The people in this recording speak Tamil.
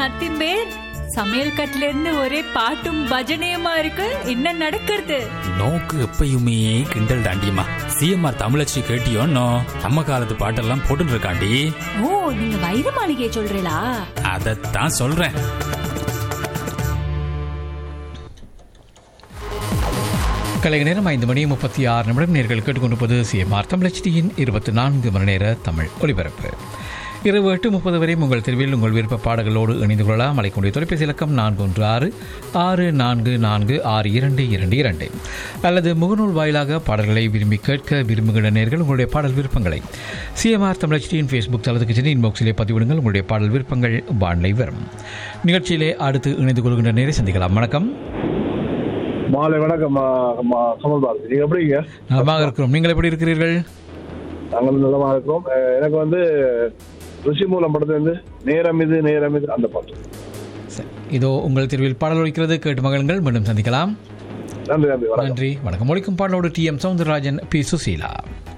அத்திம்பேர் சமையல் கட்டுல இருந்து ஒரே பாட்டும் பஜனையுமா இருக்கு என்ன நடக்கிறது நோக்கு எப்பயுமே கிண்டல் தாண்டியம்மா சிஎம்ஆர் தமிழச்சி கேட்டியோன்னோ நம்ம காலத்து பாட்டெல்லாம் போட்டுட்டு இருக்காண்டி ஓ நீங்க வைர மாளிகையை சொல்றீங்களா அதைத்தான் சொல்றேன் கலை நேரம் ஐந்து மணி முப்பத்தி ஆறு நிமிடம் நேர்கள் கேட்டுக்கொண்டிருப்பது சிஎம்ஆர் தமிழச்சியின் இருபத்தி நான்கு மணி நேர தமிழ் ஒலிபரப்பு இரவு எட்டு முப்பது வரை உங்கள் தெருவில் உங்கள் விருப்ப பாடல்களோடு இணைந்து கொள்ளலாம் அழைக்கக்கூடிய தொலைபேசி இலக்கம் நான்கு ஒன்று ஆறு ஆறு நான்கு நான்கு ஆறு இரண்டு இரண்டு இரண்டு அல்லது முகநூல் வாயிலாக பாடல்களை விரும்பி கேட்க விரும்புகிற நேர்கள் உங்களுடைய பாடல் விருப்பங்களை சிஎம்ஆர் தமிழச்சியின் ஃபேஸ்புக் தளத்துக்கு சென்று இன்பாக்ஸிலே பதிவிடுங்கள் உங்களுடைய பாடல் விருப்பங்கள் வானிலை வரும் நிகழ்ச்சியிலே அடுத்து இணைந்து கொள்கின்ற நேரை சந்திக்கலாம் வணக்கம் மாலை வணக்கம் மா- மா- கமல் பாரதி நீங்க எப்படிங்க நலமாக இருக்கிறோம் நீங்கள் எப்படி இருக்கிறீர்கள் நாங்களும் நலமா இருக்கிறோம் அஹ் எனக்கு வந்து ருசி மூலம் படத்துல இருந்து நேரம் இது நேரம் இது அந்த பாட்டு சரி, இதோ உங்கள் தெருவில் பாடல் ஒலிக்கிறது கேட்டு மகளுங்கள் மீண்டும் சந்திக்கலாம் நன்றி நன்றி வணக்கம் நன்றி வணக்கம் ஒழிக்கும் பாடலோடு T M Soundararajan P Susheela